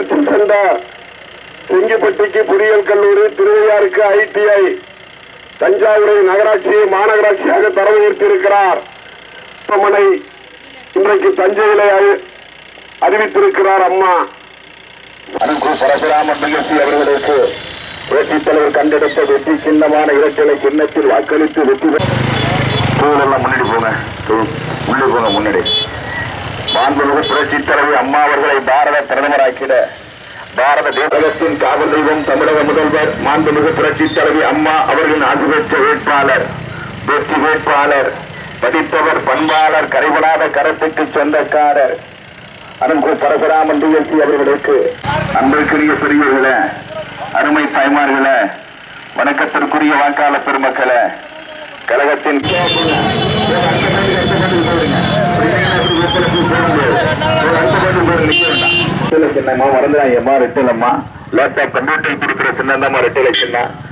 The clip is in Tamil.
சென்ற செங்கிப்பட்டிக்கு பொறியியல் கல்லூரி திருவையாருக்கு ஐடிஐ தஞ்சாவூரை நகராட்சியை மாநகராட்சியாக தரம் உயர்த்தியிருக்கிறார் மனை இன்றைக்கு தஞ்சையிலே அறி- அறிவித்திருக்கிறார் அம்மா அனுகு பரசுராமன் பிஎஸ்சி அவர்களுக்கு புரட்சித் தலைவர் கண்டெடுத்த வெற்றி சின்னமான இரட்டலை சின்னத்தில் வாக்களித்து வெற்றி பெற்றெல்லாம் முன்னாடி போங்க தூ- முன்னாடி போங்க முன்னாடி மாண்புமிகு புரட்சித் தலைவி அம்மா அவர்களை பாரத பிரதமராக்கிட பாரத தேசத்தின் காவல் தெய்வம் தமிழக முதல்வர் மாண்புமிகு புரட்சித் தலைவி அம்மா அவர்களின் ஆசி பெற்ற வேட்பாளர் வெற்றி வேட்பாளர் படித்தவர் பண்பாளர் கரைபடாத கரத்துக்கு சொந்தக்காரர் அனந்கு பரசுராமன் டிஎஸ்சி அவர்களுக்கு அன்பிற்குரிய பெரியவர்களே அருமை தாய்மார்களே வணக்கத்திற்குரிய வாக்காளர் பெருமக்களே கழகத்தின் சின்னம்மா மறந்துடாங்கம்மா ரெட்டிலம்மா லேப்டாப் கம்ப்யூட்டர் கொடுக்குற சின்னம்மா ரெட்டில சின்ன